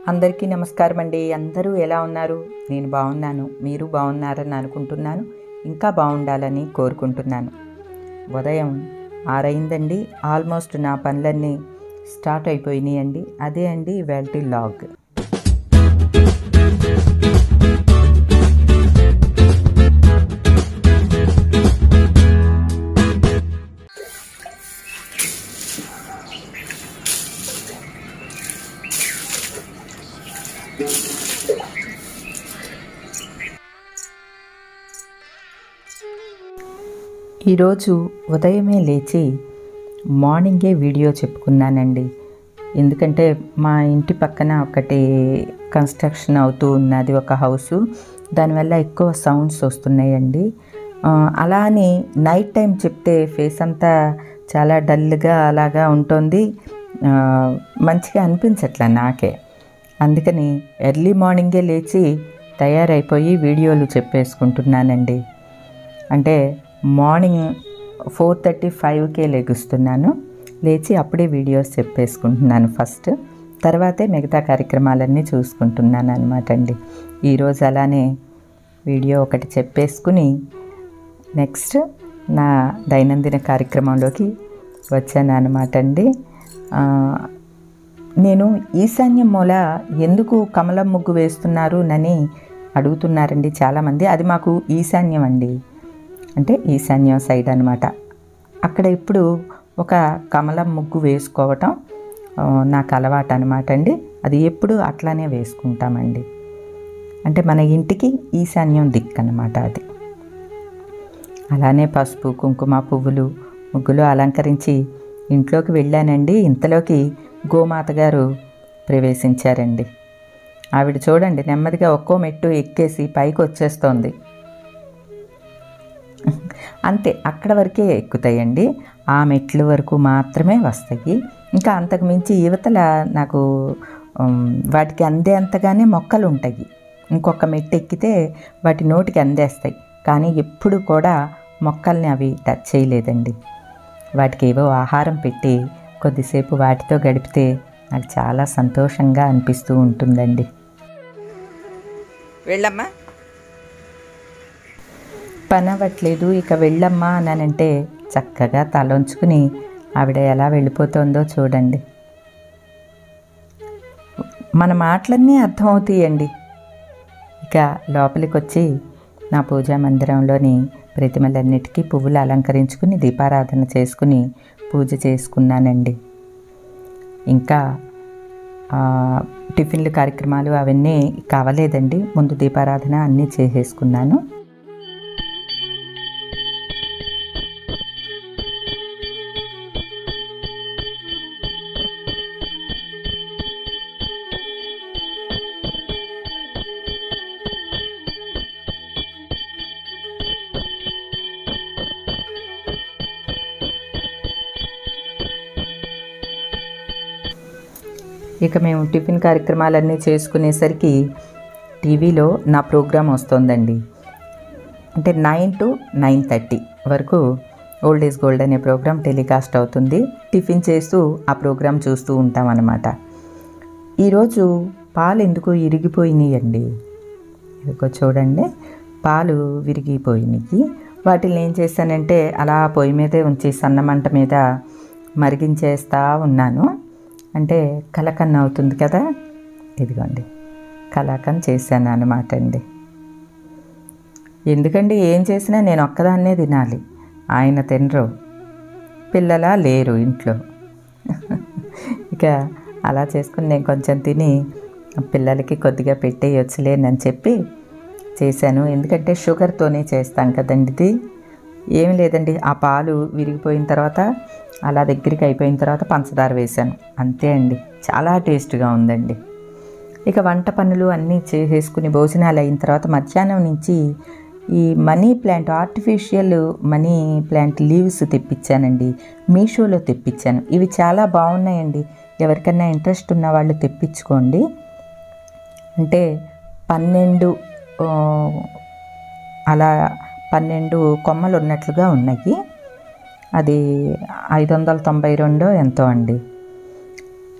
అందరికీ నమస్కారం అండి అందరూ ఎలా ఉన్నారు నేను బాగున్నాను మీరు బాగున్నారని అనుకుంటున్నాను ఇంకా బాగుండాలని కోరుకుంటున్నాను ఉదయం ఆరైందండి ఆల్మోస్ట్ నా పనులన్నీ స్టార్ట్ అయిపోయినాయి అండి అదే అండి ఇవాల్టి లాగ్ ఈరోజు ఉదయమే లేచి మార్నింగే వీడియో చెప్పుకున్నానండి ఎందుకంటే మా ఇంటి పక్కన ఒకటి కన్స్ట్రక్షన్ అవుతూ ఉన్నది ఒక హౌసు దానివల్ల ఎక్కువ సౌండ్స్ వస్తున్నాయండి ఆ, అలా అని నైట్ టైం చెప్తే ఫేస్ అంతా చాలా డల్గా అలాగా ఉంటుంది ఆ, మంచిగా అనిపించట్లే నాకే అందుకని ఎర్లీ మార్నింగే లేచి తయారైపోయి వీడియోలు చెప్పేసుకుంటున్నానండి అంటే మార్నింగ్ ఫోర్ థర్టీ ఫైవ్కే లెగుస్తున్నాను లేచి అప్పుడే వీడియోస్ చెప్పేసుకుంటున్నాను ఫస్ట్ తర్వాతే మిగతా కార్యక్రమాలన్నీ చూసుకుంటున్నాను అనమాట అండి ఈరోజు అలానే వీడియో ఒకటి చెప్పేసుకుని నెక్స్ట్ నా దైనందిన కార్యక్రమంలోకి వచ్చాను అనమాట అండి ఆ, నేను ఈశాన్యం మూల ఎందుకు కమలం ముగ్గు వేస్తున్నారు అని అడుగుతున్నారండి చాలామంది అది మాకు ఈశాన్యం అండి అంటే ఈశాన్యం సైడ్ అనమాట అక్కడ ఇప్పుడు ఒక కమలం ముగ్గు వేసుకోవటం ఆ, నాకు అలవాటు అనమాట అండి అది ఎప్పుడు అట్లానే వేసుకుంటామండి అంటే మన ఇంటికి ఈశాన్యం దిక్కు అనమాట అది అలానే పసుపు కుంకుమ పువ్వులు ముగ్గులు అలంకరించి ఇంట్లోకి వెళ్ళానండి ఇంతలోకి గోమాత గారు ప్రవేశించారండి ఆవిడ చూడండి నెమ్మదిగా ఒక్కో మెట్టు ఎక్కేసి పైకి వచ్చేస్తోంది అంతే అక్కడ వరకే ఎక్కుతాయండి ఆ మెట్ల వరకు మాత్రమే వస్తాయి ఇంకా అంతకు మించి యువతల నాకు ఉమ్, వాటికి అందేంతగానే మొక్కలు ఉంటాయి ఇంకొక మెట్టు ఎక్కితే వాటి నోటికి అందేస్తాయి కానీ ఎప్పుడు కూడా మొక్కల్ని అవి టచ్ చేయలేదండి వాటికి ఏవో ఆహారం పెట్టి కొద్దిసేపు వాటితో గడిపితే నాకు చాలా సంతోషంగా అనిపిస్తూ ఉంటుందండి వెళ్ళమ్మా పని అవ్వట్లేదు ఇక వెళ్ళమ్మా అనంటే చక్కగా తలొంచుకుని ఆవిడ ఎలా వెళ్ళిపోతుందో చూడండి మన మాటలన్నీ అర్థమవుతాయండి ఇక లోపలికి వచ్చి నా పూజా మందిరంలోని ప్రతిమలన్నిటికీ పువ్వులు అలంకరించుకుని దీపారాధన చేసుకుని పూజ చేసుకున్నానండి ఇంకా ఆ, టిఫిన్లు కార్యక్రమాలు అవన్నీ కావలేదండి ముందు దీపారాధన అన్నీ చేసేసుకున్నాను ఇక మేము టిఫిన్ కార్యక్రమాలన్నీ చేసుకునేసరికి టీవీలో నా ప్రోగ్రాం వస్తుందండి అంటే నైన్ టు నైన్ థర్టీ వరకు ఓల్డ్ ఈజ్ గోల్డ్ అనే ప్రోగ్రాం టెలికాస్ట్ అవుతుంది టిఫిన్ చేస్తూ ఆ ప్రోగ్రాం చూస్తూ ఉంటాం అన్నమాట ఈరోజు పాలు ఎందుకు ఇరిగిపోయినాయండి ఇదిగో చూడండి పాలు విరిగిపోయినాయి వాటిని ఏం చేశానంటే అలా పొయ్యి మీదే ఉంచి సన్నమంట మీద మరిగించేస్తా ఉన్నాను అంటే కలకన్న అవుతుంది కదా ఇదిగోండి కలాకన్ చేశాను అనమాట అండి ఎందుకండి ఏం చేసినా నేను ఒక్కదాన్నే తినాలి ఆయన తినరు పిల్లలా లేరు ఇంట్లో ఇక అలా చేసుకుని నేను కొంచెం తిని పిల్లలకి కొద్దిగా పెట్టేయొచ్చులేనని చెప్పి చేశాను ఎందుకంటే షుగర్తోనే చేస్తాం కదండి ఇది ఏమి లేదండి ఆ పాలు విరిగిపోయిన తర్వాత అలా దగ్గరికి అయిపోయిన తర్వాత పంచదార వేశాను అంతే అండి చాలా టేస్ట్గా ఉందండి ఇక వంట పనులు అన్నీ చేసేసుకుని భోజనాలు అయిన తర్వాత మధ్యాహ్నం నుంచి ఈ money plant artificial money plant leaves తెప్పించానండి మీషోలో తెప్పించాను ఇవి చాలా బాగున్నాయండి ఎవరికైనా ఇంట్రెస్ట్ ఉన్న వాళ్ళు తెప్పించుకోండి అంటే పన్నెండు ఆ, అలా పన్నెండు కొమ్మలు ఉన్నట్లుగా ఉన్నాయి అది ఐదు వందల తొంభై రెండో ఎంతో అండి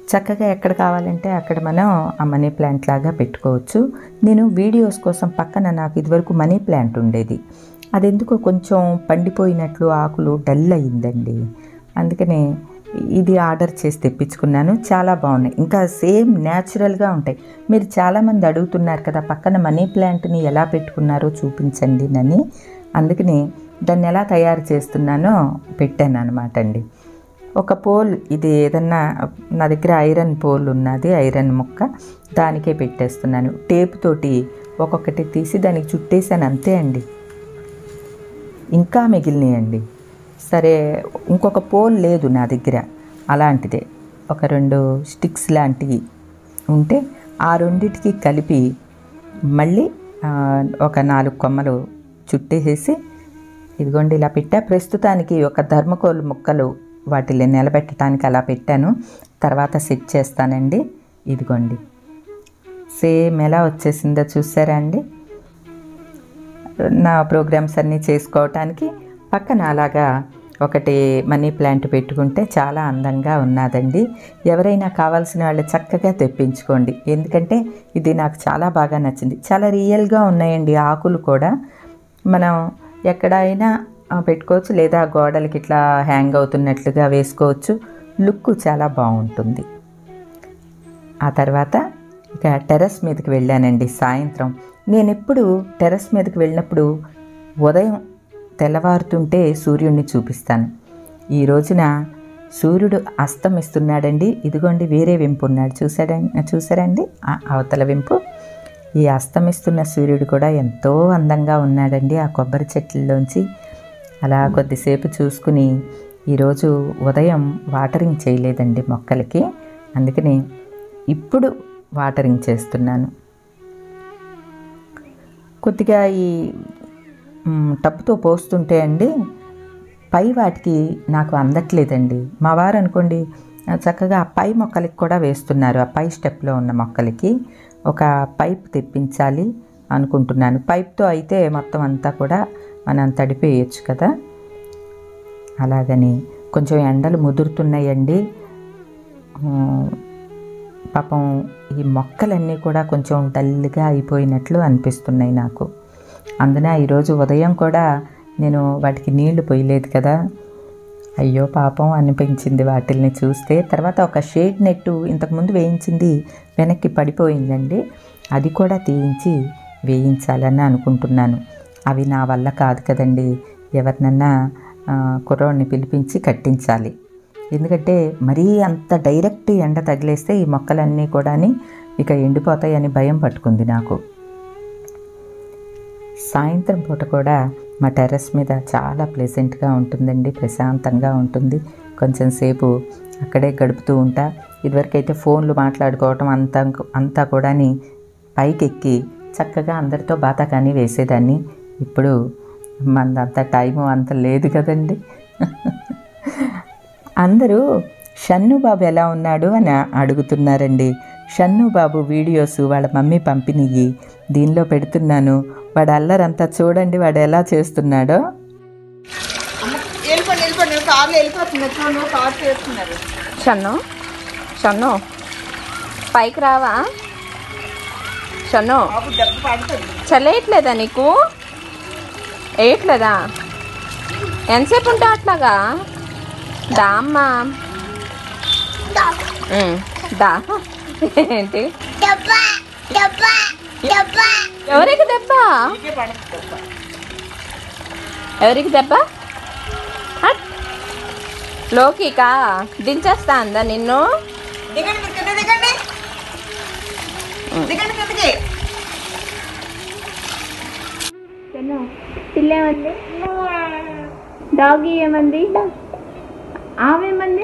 చక్కగా ఎక్కడ కావాలంటే అక్కడ మనం ఆ మనీ ప్లాంట్ లాగా పెట్టుకోవచ్చు నేను వీడియోస్ కోసం పక్కన నాకు ఇదివరకు మనీ ప్లాంట్ ఉండేది అది ఎందుకో కొంచెం పండిపోయినట్లు ఆకులు డల్ అయ్యిందండి అందుకనే ఇది ఆర్డర్ చేసి తెప్పించుకున్నాను చాలా బాగున్నాయి ఇంకా సేమ్ న్యాచురల్గా ఉంటాయి మీరు చాలామంది అడుగుతున్నారు కదా పక్కన మనీ ప్లాంట్ని ఎలా పెట్టుకున్నారో చూపించండి నని అందుకని దాన్ని ఎలా తయారు చేస్తున్నానో పెట్టాను అనమాట అండి ఒక పోల్ ఇది ఏదన్నా నా దగ్గర ఐరన్ పోల్ ఉన్నది ఐరన్ ముక్క దానికే పెట్టేస్తున్నాను టేప్ తోటి ఒక్కొక్కటి తీసి దానికి చుట్టేసాను అంతే అండి ఇంకా మిగిలినాయండి సరే ఇంకొక పోల్ లేదు నా దగ్గర అలాంటిదే ఒక రెండు స్టిక్స్ లాంటివి ఉంటే ఆ రెండిటికి కలిపి మళ్ళీ ఆ, ఒక నాలుగు కొమ్మలు చుట్టేసేసి ఇదిగోండి ఇలా పెట్టా ప్రస్తుతానికి ఒక ధర్మకోల్ ముక్కలు వాటిని నిలబెట్టడానికి అలా పెట్టాను తర్వాత సెట్ చేస్తానండి ఇదిగోండి సేమ్ ఎలా వచ్చేసిందో చూసారా అండి నా ప్రోగ్రామ్స్ అన్నీ చేసుకోవటానికి పక్కన అలాగా ఒకటి మనీ ప్లాంట్ పెట్టుకుంటే చాలా అందంగా ఉన్నదండి ఎవరైనా కావాల్సిన వాళ్ళు చక్కగా తెప్పించుకోండి ఎందుకంటే ఇది నాకు చాలా బాగా నచ్చింది చాలా రియల్గా ఉన్నాయండి ఆకులు కూడా మనం ఎక్కడైనా ఆ, పెట్టుకోవచ్చు లేదా గోడలకి ఇట్లా హ్యాంగ్ అవుతున్నట్లుగా వేసుకోవచ్చు లుక్ చాలా బాగుంటుంది ఆ తర్వాత ఇక టెర్రస్ మీదకి వెళ్ళానండి సాయంత్రం నేను ఎప్పుడు టెర్రస్ మీదకి వెళ్ళినప్పుడు ఉదయం తెల్లవారుతుంటే సూర్యుడిని చూపిస్తాను ఈ రోజున సూర్యుడు అస్తమిస్తున్నాడండి ఇదిగోండి వేరే వెంపు ఉన్నాడు చూసాడండి చూసారండి ఆ అవతల వెంపు ఈ అస్తమిస్తున్న సూర్యుడు కూడా ఎంతో అందంగా ఉన్నాడండి ఆ కొబ్బరి చెట్లలోంచి అలా కొద్దిసేపు చూసుకుని ఈరోజు ఉదయం వాటరింగ్ చేయలేదండి మొక్కలకి అందుకని ఇప్పుడు వాటరింగ్ చేస్తున్నాను కొద్దిగా ఈ మ్, టబ్తో పోస్తుంటే అండి పై వాటికి నాకు అందట్లేదండి మా వారు అనుకోండి ఆ, చక్కగా ఆ పై మొక్కలకి కూడా వేస్తున్నారు ఆ పై స్టెప్లో ఉన్న మొక్కలకి ఒక పైప్ తెప్పించాలి అనుకుంటున్నాను పైప్తో అయితే మొత్తం అంతా కూడా మనం తడిపేయచ్చు కదా అలాగని కొంచెం ఎండలు ముదురుతున్నాయండి ఆ, పాపం ఈ మొక్కలన్నీ కూడా కొంచెం డల్గా అయిపోయినట్లు అనిపిస్తున్నాయి నాకు అందున ఈరోజు ఉదయం కూడా నేను వాటికి నీళ్లు పోయలేదు కదా అయ్యో పాపం అనిపించింది వాటిల్ని చూస్తే తర్వాత ఒక షేడ్ నెట్టు ఇంతకుముందు వేయించింది వెనక్కి పడిపోయిందండి అది కూడా తీయించి వేయించాలని అనుకుంటున్నాను అవి నా వల్ల కాదు కదండి ఎవరినన్నా ఆ, కుర్రోడిని పిలిపించి కట్టించాలి ఎందుకంటే మరీ అంత డైరెక్ట్ ఎండ తగిలేస్తే ఈ మొక్కలన్నీ కూడా ఇక ఎండిపోతాయని భయం పట్టుకుంది నాకు సాయంత్రం పూట కూడా మా టెర్రస్ మీద చాలా ప్లెజెంట్గా ఉంటుందండి ప్రశాంతంగా ఉంటుంది కొంచెం సేపు అక్కడే గడుపుతూ ఉంటా ఇదివరకైతే ఫోన్లు మాట్లాడుకోవటం అంతా అంతా కూడాని పైకెక్కి చక్కగా అందరితో బాతాకాని వేసేదాన్ని ఇప్పుడు మనదంత టైము అంత లేదు కదండి అందరూ షన్ను బాబు ఎలా ఉన్నాడు అని అడుగుతున్నారండి షన్ను బాబు వీడియోస్ వాళ్ళ మమ్మీ పంపినవి దీనిలో పెడుతున్నాను వాడు అల్లరంతా చూడండి వాడు ఎలా చేస్తున్నాడో వెళ్ళిపోండి వెళ్ళిపోండి నేను కార్లో వెళ్ళిపోతున్నా చూడు కార్ చేస్తున్నారు షన్ను షన్ను పైకి రావా షన్ను బాబు దెబ్బ పడుతుంది చల్లేయట్లేదా నీకు వేయట్లేదా ఎంతసేపు ఉంటావు అట్లాగా దా అమ్మా ఉమ్, దా ఏంటి ఎవరికి దెబ్బ నీకే పడుతుంది దెబ్బ ఎవరికి దెబ్బ హట్. లోకికా దించేస్తా అందా నిన్ను దిగండి మీరు కింద దిగండి దిగండి కిందకి పిల్లేమంది డాగీ ఏమంది ఆమెమంది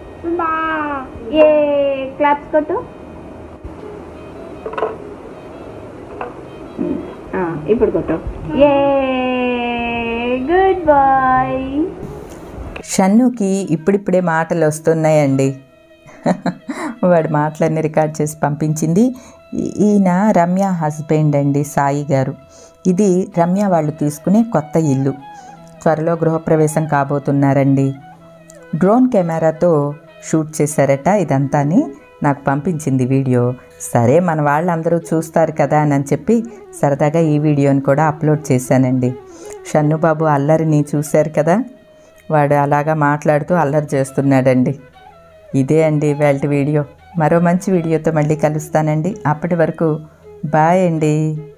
ఏ క్లాప్స్ కొట్టు ఆ, ఇప్పుడు కొట్టు ఏ గుడ్ బాయ్ షన్నుకి ఇప్పుడిప్పుడే మాటలు వస్తున్నాయండి వాడి మాటలన్నీ రికార్డ్ చేసి పంపించింది ఈ- ఈయన రమ్య హస్బెండ్ అండి సాయి గారు ఇది రమ్య వాళ్ళు తీసుకునే కొత్త ఇల్లు త్వరలో గృహప్రవేశం కాబోతున్నారండి డ్రోన్ కెమెరాతో షూట్ చేశారట ఇదంతాని నాకు పంపించింది వీడియో సరే మన వాళ్ళందరూ చూస్తారు కదా అని చెప్పి సరదాగా ఈ వీడియోని కూడా అప్లోడ్ చేశానండి షన్నుబాబు అల్లరిని చూశారు కదా వాడు అలాగా మాట్లాడుతూ అల్లరి చేస్తున్నాడండి ఇదే అండి ఇవాళ వీడియో మరో మంచి వీడియోతో మళ్ళీ కలుస్తానండి అప్పటి వరకు బాయ్ అండి